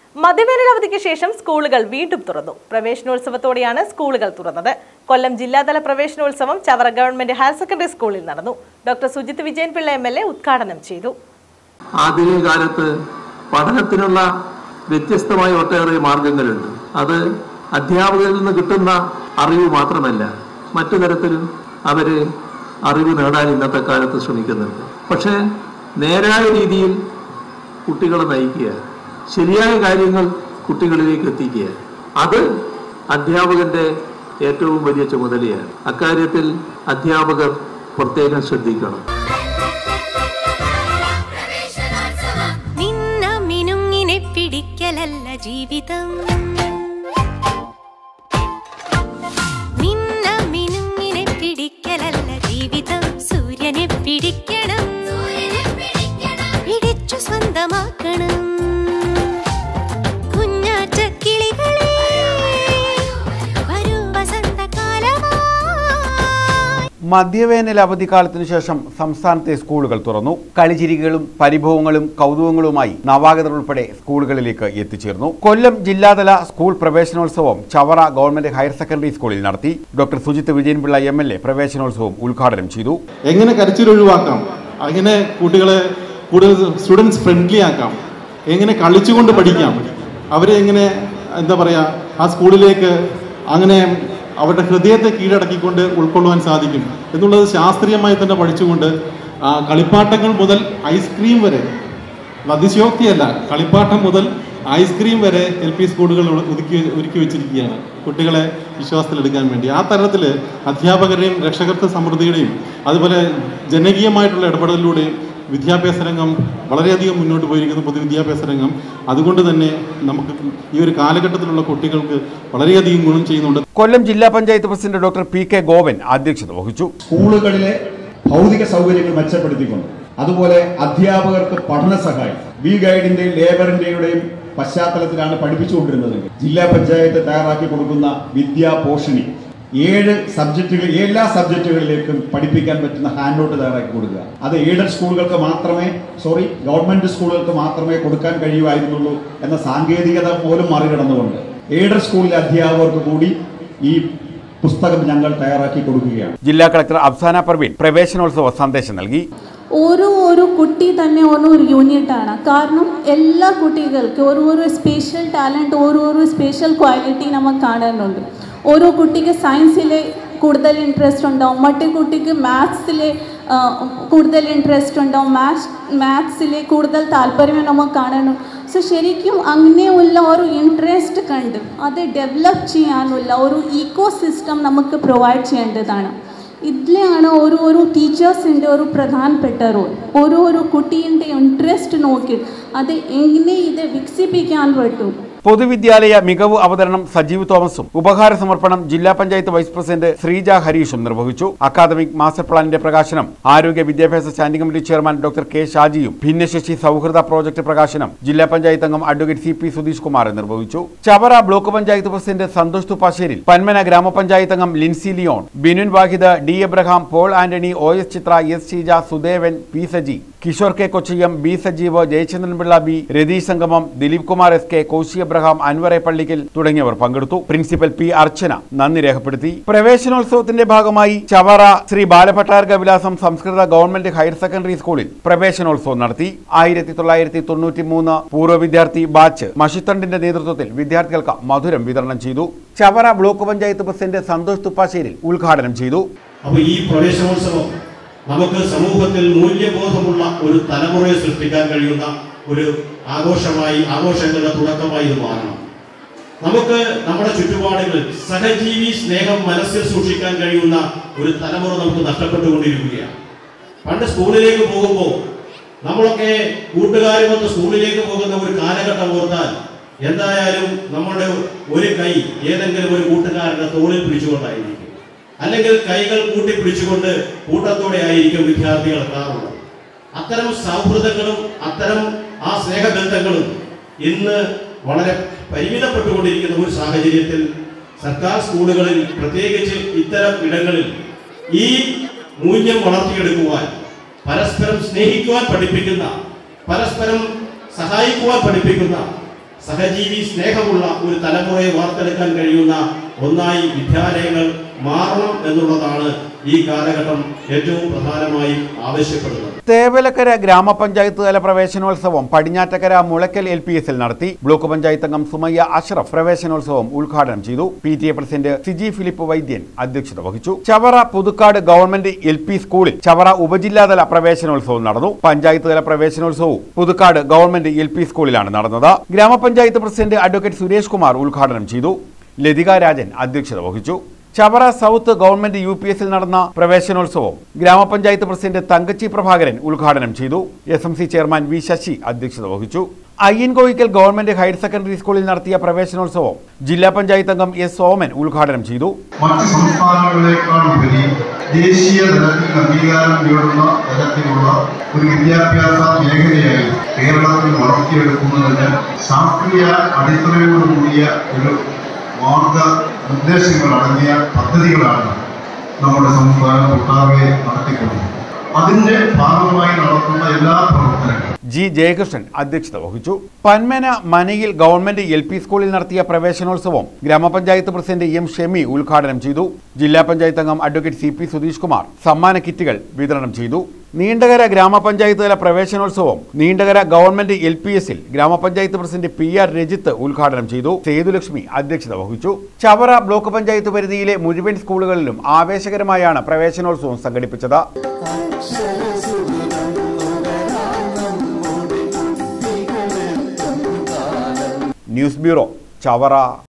മധ്യവേനൽ അവധിക്ക് ശേഷം സ്കൂളുകൾ വീണ്ടും തുറന്നു പ്രവേശനോത്സവത്തോടെയാണ് സ്കൂളുകൾ തുറന്നത് കൊല്ലം ജില്ലാതല പ്രവേശനോത്സവം ചവറ ഗവൺമെന്റ് ഹയർ സെക്കൻഡറി സ്കൂളിൽ നടന്നു doctor Sujith Vijayanpillai M L A ഉദ്ഘാടനം ചെയ്തു ആധുനിക കാലത്ത് പഠനത്തിനുള്ള വ്യത്യസ്തമായ ഒട്ടേറെ മാർഗങ്ങളുണ്ട് അത് അധ്യാപകരിൽ നിന്ന് കിട്ടുന്ന അറിവ് മാത്രമല്ല മറ്റു തരത്തിലും അവര് അറിവ് നേടാൻ ഇന്നത്തെ കാലത്ത് ശ്രമിക്കുന്നുണ്ട് പക്ഷേ നേരായ രീതിയിൽ കുട്ടികളെ നയിക്കുക ശരിയായ കാര്യങ്ങൾ കുട്ടികളിലേക്ക് എത്തിക്കുക അത് അധ്യാപകന്റെ ഏറ്റവും വലിയ ചുമതലയാണ് അക്കാര്യത്തിൽ അധ്യാപകർ പ്രത്യേകം ശ്രദ്ധിക്കണം നിന്ന മിനുങ്ങിനെ പിടിക്കലല്ല ജീവിതം നിന്ന മിനുങ്ങിനെ പിടിക്കലല്ല ജീവിതം സൂര്യനെ പിടിക്കണം പിടിച്ചു സ്വന്തമാക്കണം കുഞ്ഞാറ്റ കിളികളെ വരൂ വസന്തകാലമായി മധ്യവേനൽ അവധിക്കാലത്തിനു ശേഷം സംസ്ഥാനത്തെ സ്കൂളുകൾ തുറന്നു കളിചിരികളും പരിഭവങ്ങളും കൗതുകങ്ങളുമായി നവാഗതർ ഉൾപ്പെടെ സ്കൂളുകളിലേക്ക് എത്തിച്ചേർന്നു കൊല്ലം ജില്ലാതല സ്കൂൾ പ്രവേശനോത്സവം ചവറ ഗവൺമെന്റ് ഹയർ സെക്കൻഡറി സ്കൂളിൽ നടത്തി doctor Sujith Vijayanpillai M L A പ്രവേശനോത്സവം ഉദ്ഘാടനം ചെയ്തു എങ്ങനെ കരച്ചിൽ ഒഴിവാക്കാം എങ്ങനെ കുട്ടികളെ കൂടുതൽ സ്റ്റുഡൻസ് ഫ്രണ്ട്ലി ആക്കാം എങ്ങനെ കളിച്ചുകൊണ്ട് പഠിക്കാം അവരെ എങ്ങനെ എന്താ പറയുക ആ സ്കൂളിലേക്ക് അങ്ങനെ അവരുടെ ഹൃദയത്തെ കീഴടക്കിക്കൊണ്ട് ഉൾക്കൊള്ളുവാൻ സാധിക്കും എന്നുള്ളത് ശാസ്ത്രീയമായി തന്നെ പഠിച്ചുകൊണ്ട് ആ, കളിപ്പാട്ടങ്ങൾ മുതൽ ഐസ്ക്രീം വരെ അതിശയോക്തിയല്ല കളിപ്പാട്ടം മുതൽ ഐസ്ക്രീം വരെ എൽ പി സ്കൂളുകൾ ഒതുക്കി ഒരുക്കി വെച്ചിരിക്കുകയാണ് കുട്ടികളെ വിശ്വാസത്തിലെടുക്കാൻ വേണ്ടി ആ തരത്തിൽ അധ്യാപകരുടെയും രക്ഷകർത്ത സമൃദ്ധിയുടെയും അതുപോലെ ജനകീയമായിട്ടുള്ള ഇടപെടലിലൂടെയും വിദ്യാഭ്യാസ രംഗം വളരെയധികം മുന്നോട്ട് പോയിരിക്കുന്നു പൊതുവിദ്യാഭ്യാസ രംഗം അതുകൊണ്ട് തന്നെ നമുക്ക് ഈ ഒരു കാലഘട്ടത്തിലുള്ള കുട്ടികൾക്ക് വളരെയധികം ഗുണം ചെയ്യുന്നുണ്ട് കൊല്ലം ജില്ലാ panchayat president doctor P K Govan അധ്യക്ഷത വഹിച്ചു സ്കൂളുകളിലെ ഭൗതിക സൗകര്യങ്ങൾ മെച്ചപ്പെടുത്തിക്കൊണ്ട് അതുപോലെ അധ്യാപകർക്ക് പഠന സഹായം ബി ഗൈഡിന്റെയും ലേബറിന്റെയും പശ്ചാത്തലത്തിലാണ് പഠിപ്പിച്ചുകൊണ്ടിരുന്നതെങ്കിൽ ജില്ലാ പഞ്ചായത്ത് തയ്യാറാക്കി കൊടുക്കുന്ന വിദ്യാ പോഷണി ഏഴ് സബ്ജക്റ്റുകൾ എല്ലാ സബ്ജക്റ്റുകളിലേക്കും പഠിപ്പിക്കാൻ പറ്റുന്ന ഹാൻഡ് ഔട്ട് തയ്യാറാക്കി കൊടുക്കുക അത് എയ്ഡഡ് സ്കൂളുകൾക്ക് മാത്രമേ സോറി ഗവൺമെന്റ് സ്കൂളുകൾക്ക് മാത്രമേ കൊടുക്കാൻ കഴിയുമായിരുന്നുള്ളൂ എന്ന സാങ്കേതികത പോലും മറികടന്നുകൊണ്ട് എയ്ഡഡ് സ്കൂളിലെ അധ്യാപകർക്ക് കൂടി ഈ പുസ്തകം ഞങ്ങൾ തയ്യാറാക്കി കൊടുക്കുകയാണ് ജില്ലാ കളക്ടർ അഫ്സാന പർവീൻ പ്രവേശനോത്സവ സന്ദേശം നൽകി ഓരോ ഓരോ കുട്ടി തന്നെ ഓരോ ഒരു യൂണിറ്റാണ് കാരണം എല്ലാ കുട്ടികൾക്ക് ഓരോ ഓരോ സ്പെഷ്യൽ ടാലൻറ്റ് ഓരോ ഓരോ സ്പെഷ്യൽ ക്വാളിറ്റി നമുക്ക് കാണുന്നുണ്ട് ഓരോ കുട്ടിക്ക് സയൻസിൽ കൂടുതൽ ഇൻട്രസ്റ്റ് ഉണ്ടാവും മറ്റേ കുട്ടിക്ക് മാത്സിൽ കൂടുതൽ ഇൻട്രസ്റ്റ് ഉണ്ടാവും മാത്സ് മാത്സിൽ കൂടുതൽ താല്പര്യം നമുക്ക് കാണുന്നു സോ ശരിക്കും അങ്ങനെയുള്ള ഒരു ഇൻട്രസ്റ്റ് കണ്ട് അത് ഡെവലപ്പ് ചെയ്യാനുള്ള ഒരു ഈക്കോ സിസ്റ്റം നമുക്ക് പ്രൊവൈഡ് ചെയ്യേണ്ടതാണ് ഇതിലാണ് ഓരോ ഓരോ ടീച്ചേഴ്സിൻ്റെ ഒരു പ്രധാനപ്പെട്ട റോൾ ഓരോ ഓരോ കുട്ടീൻ്റെ ഇൻട്രസ്റ്റ് നോക്കി അത് എങ്ങനെ ഇത് വികസിപ്പിക്കാൻ പറ്റും പൊതുവിദ്യാലയ മികവ് അവതരണം സജീവ് തോമസും ഉപഹാര സമർപ്പണം ജില്ലാ പഞ്ചായത്ത് വൈസ് പ്രസിഡന്റ് ശ്രീജ ഹരീഷും നിർവഹിച്ചു അക്കാദമിക് മാസ്റ്റർ പ്ലാനിന്റെ പ്രകാശനം ആരോഗ്യ വിദ്യാഭ്യാസ standing committee chairman doctor K ഷാജിയും ഭിന്നശേഷി സൗഹൃദ പ്രോജക്ട് പ്രകാശനം ജില്ലാ പഞ്ചായത്ത് അംഗം advocate C P Sudheesh Kumar നിർവഹിച്ചു ചവറ ബ്ലോക്ക് പഞ്ചായത്ത് പ്രസിഡന്റ് സന്തോഷ് തുപ്പാശ്ശേരിൽ പന്മന ഗ്രാമപഞ്ചായത്ത് അംഗം Lincy Leon Binun Wahid D Abraham Paul Antony O S Chithra S Sheeja Sudevan P Saji Kishore K Kochiyam B Sajeev Jayachandran Pillai B Ratheesh സംഗമം ദിലീപ് കുമാർ എസ് കെ കൗശി എബ്രഹാം അൻവറെ പള്ളിക്കൽ തുടങ്ങിയവർ പങ്കെടുത്തു പ്രിൻസിപ്പൽ പി അർച്ചന നന്ദി രേഖപ്പെടുത്തി പ്രവേശനോത്സവത്തിന്റെ ഭാഗമായി ചവറ ശ്രീ ബാലഭട്ടാർഗ വിലാസം സംസ്കൃത ഗവൺമെന്റ് ഹയർ സെക്കൻഡറി സ്കൂളിൽ പ്രവേശനോത്സവം നടത്തി ആയിരത്തി തൊള്ളായിരത്തി തൊണ്ണൂറ്റി മൂന്ന് പൂർവ്വ വിദ്യാർത്ഥി ബാച്ച് മഷിത്തണ്ടിന്റെ നേതൃത്വത്തിൽ വിദ്യാർത്ഥികൾക്ക് മധുരം വിതരണം ചെയ്തു ചവറ ബ്ലോക്ക് പഞ്ചായത്ത് പ്രസിഡന്റ് സന്തോഷ് തുപ്പാശ്ശേരിൽ ഉദ്ഘാടനം ചെയ്തു അപ്പോൾ ഈ പ്രവേശനോത്സവം നമുക്ക് സമൂഹത്തിൽ മൂല്യബോധമുള്ള ഒരു തലമുറയെ സൃഷ്ടിക്കാൻ കഴിയുന്ന ഒരു ആഘോഷമായി ആഘോഷങ്ങളുടെ തുടക്കമായി ഇത് മാറണം നമുക്ക് നമ്മുടെ ചുറ്റുപാടുകളിൽ സഹജീവി സ്നേഹം മനസ്സിൽ സൂക്ഷിക്കാൻ കഴിയുന്ന ഒരു തലമുറ നമുക്ക് നഷ്ടപ്പെട്ടുകൊണ്ടിരിക്കുകയാണ് പണ്ട് സ്കൂളിലേക്ക് പോകുമ്പോൾ നമ്മളൊക്കെ കൂട്ടുകാരുമൊത്ത് സ്കൂളിലേക്ക് പോകുന്ന ഒരു കാലഘട്ടം ഓർത്താൽ എന്തായാലും നമ്മുടെ ഒരു കൈ ഏതെങ്കിലും ഒരു കൂട്ടുകാരന്റെ തോളിൽ പിടിച്ചുകൊണ്ടായിരിക്കും അല്ലെങ്കിൽ കൈകൾ കൂട്ടിപ്പിടിച്ചുകൊണ്ട് കൂട്ടത്തോടെ ആയിരിക്കും വിദ്യാർത്ഥികൾ എത്താറുള്ളത് അത്തരം സൗഹൃദങ്ങളും അത്തരം ആ സ്നേഹബന്ധങ്ങളും ഇന്ന് വളരെ പരിമിതപ്പെട്ടുകൊണ്ടിരിക്കുന്ന ഒരു സാഹചര്യത്തിൽ സർക്കാർ സ്കൂളുകളിൽ പ്രത്യേകിച്ച് ഇത്തരം ഇടങ്ങളിൽ ഈ മൂല്യം വളർത്തിയെടുക്കുവാൻ പരസ്പരം സ്നേഹിക്കുവാൻ പഠിപ്പിക്കുന്ന പരസ്പരം സഹായിക്കുവാൻ പഠിപ്പിക്കുന്ന സഹജീവി സ്നേഹമുള്ള ഒരു തലമുറയെ വാർത്തെടുക്കാൻ കഴിയുന്ന ഒന്നായി വിദ്യാലയങ്ങൾ മാറണം എന്നുള്ളതാണ് ഈ കാലഘട്ടം ഏറ്റവും പ്രധാനമായും ആവശ്യപ്പെടുന്നത് തേവലക്കര ഗ്രാമപഞ്ചായത്ത് തല പ്രവേശനോത്സവം പടിഞ്ഞാറ്റക്കര മുളയ്ക്കൽ എൽ പി എസിൽ നടത്തി ബ്ലോക്ക് പഞ്ചായത്ത് അംഗം സുമയ്യ അഷ്റഫ് പ്രവേശനോത്സവം ഉദ്ഘാടനം ചെയ്തു P T A president Siji Philip Vaidyan അധ്യക്ഷത വഹിച്ചു Chavara Puthukkad government L P സ്കൂളിൽ ചവറ ഉപജില്ലാതല പ്രവേശനോത്സവം നടന്നു പഞ്ചായത്ത് തല പ്രവേശനോത്സവവും പുതുക്കാട് ഗവൺമെന്റ് എൽ പി സ്കൂളിലാണ് നടന്നത് ഗ്രാമപഞ്ചായത്ത് പ്രസിഡന്റ് അഡ്വക്കേറ്റ് സുരേഷ് കുമാർ ഉദ്ഘാടനം ചെയ്തു ലതിക രാജൻ അധ്യക്ഷത വഹിച്ചു Chavara south government U P എസിൽ നടന്ന പ്രവേശനോത്സവം ഗ്രാമപഞ്ചായത്ത് പ്രസിഡന്റ് തങ്കച്ചി പ്രഭാകരൻ ഉദ്ഘാടനം ചെയ്തു S M C chairman V Sasi അധ്യക്ഷത വഹിച്ചു അയ്യൻകോയിക്കൽ ഗവൺമെന്റ് ഹയർ സെക്കൻഡറി സ്കൂളിൽ നടത്തിയ പ്രവേശനോത്സവം ജില്ലാ പഞ്ചായത്ത് അംഗം എസ് സോമൻ ഉദ്ഘാടനം ചെയ്തു മറ്റ് സംസ്ഥാനങ്ങളെക്കാൾ ഉപരി ദേശീയ തലത്തിൽ അംഗീകാരം നേടുന്ന തരത്തിലുള്ള ഒരു വിദ്യാഭ്യാസ മേഖലയായി കേരളത്തിൽ വളർത്തിയെടുക്കുന്നതിന് ശാസ്ത്രീയ അടിത്തറയോടുകൂടിയ ഒരു മാർഗ നിർദ്ദേശങ്ങൾ അടങ്ങിയ പദ്ധതികളാണ് നമ്മുടെ സംസ്ഥാനം ഒട്ടാകെ നടത്തിക്കൊണ്ടത് അതിന്റെ ഭാഗമായി നടത്തുന്ന എല്ലാ പ്രവർത്തനങ്ങളും ജി ജയകൃഷ്ണൻ അധ്യക്ഷത വഹിച്ചു പന്മന മനയിൽ ഗവൺമെന്റ് എൽ പി സ്കൂളിൽ നടത്തിയ പ്രവേശനോത്സവം ഗ്രാമപഞ്ചായത്ത് പ്രസിഡന്റ് എം ഷെമി ഉദ്ഘാടനം ചെയ്തു ജില്ലാ പഞ്ചായത്ത് അംഗം advocate C P Sudheesh Kumar സമ്മാന കിറ്റുകൾ വിതരണം ചെയ്തു നീണ്ടകര ഗ്രാമപഞ്ചായത്ത് തല പ്രവേശനോത്സവം നീണ്ടകര ഗവൺമെന്റ് എൽ പി എസിൽ ഗ്രാമപഞ്ചായത്ത് പ്രസിഡന്റ് പി ആർ രജിത്ത് ഉദ്ഘാടനം ചെയ്തു സേതുലക്ഷ്മി അധ്യക്ഷത വഹിച്ചു ചവറ ബ്ലോക്ക് പഞ്ചായത്ത് പരിധിയിലെ മുഴുവൻ സ്കൂളുകളിലും ആവേശകരമായാണ് പ്രവേശനോത്സവം സംഘടിപ്പിച്ചത് ന്യൂസ് ബ്യൂറോ ചവറ